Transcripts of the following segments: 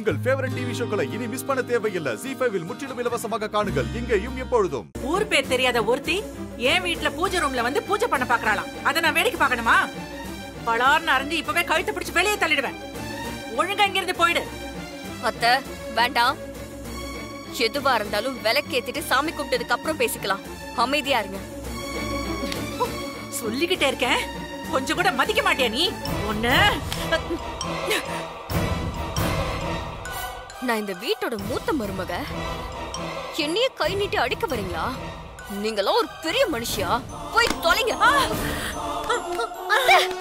உங்கள் favourite TV ஷோக்களை இனி miss பண்ண தேவையில்லை ஜி ஃபைவில் முற்றிலும் இலவசமாக காணுங்கள் இங்கேயும் எப்பொழுதும் ஊர் பேர் தெரியாத ஒருத்தி என் வீட்ல பூஜை ரூம்ல வந்து பூஜை பண்ண பாக்குறாளாம் அத நான் வேடிக்கை பார்க்கணுமா பலார்னு அறிஞ்சு இப்பவே கழுத்தை பிடிச்சு வெளியே தள்ளிடுவேன் ஒழுங்கா இங்கிருந்து போயிடு அத்த வேண்டாம் எதுவா இருந்தாலும் விளக்கேத்திட்டு சாமி கும்பிட்டதுக்கு அப்புறம் பேசிக்கலாம் அமைதியா இருங்க சொல்லிக்கிட்டே இருக்கேன் கொஞ்சம் கூட மதிக்க மாட்டியா நீ ஒண்ணு நான் இந்த வீட்டோட மூத்த மருமக என்னைய கை நீட்டி அடிக்க வரீங்களா நீங்களாம் ஒரு பெரிய மனுஷியா போய் தொலைங்க அத்தை!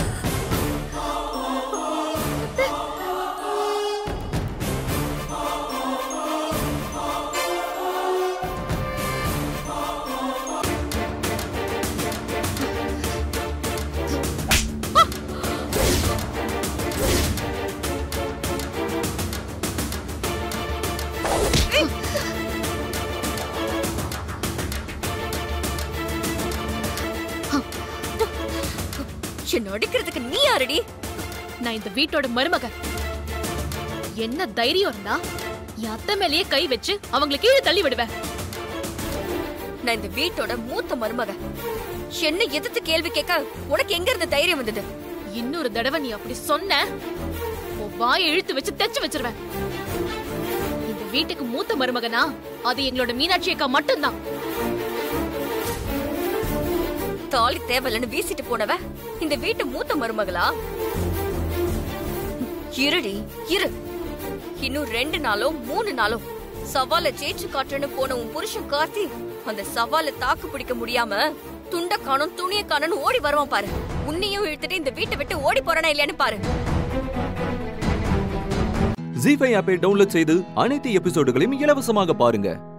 என்ன அடிக்கிறதுக்கு நீ யாரடி நான் இந்த வீட்டோட மருமக என்ன தைரியம் இருந்தா என் அத்தை மேலேயே கை வச்சு அவங்களை கீழே தள்ளி விடுவேன் நான் இந்த வீட்டோட மூத்த மருமக என்ன எதிர்த்து கேள்வி கேட்க உனக்கு எங்க இருந்து தைரியம் வந்தது இன்னொரு தடவை நீ அப்படி சொன்ன உன் வாயை இழுத்து வச்சு தைச்சு வச்சிருவேன் இந்த வீட்டுக்கு மூத்த மருமகனா அது எங்களோட மீனாட்சி அக்கா மட்டும்தான் தாலி தேவையில்லைன்னு வீசிட்டு போனவ இந்த வீட்டு மூத்த மருமகளா இருடி இரு இன்னும் ரெண்டு நாளோ மூணு நாளோ சவால ஜெயிச்சு காட்டுன்னு போன உன் புருஷன் கார்த்தி அந்த சவால தாக்கு பிடிக்க முடியாம துண்ட காணும் துணிய காணும்னு ஓடி வருவான் பாரு உன்னையும் இழுத்துட்டு இந்த வீட்டை விட்டு ஓடி போறானா இல்லையான்னு பாரு ஜி ஃபைவ் ஆப்பை டவுன்லோட் செய்து அனைத்து எபிசோடுகளையும் இலவசமாக பாருங்க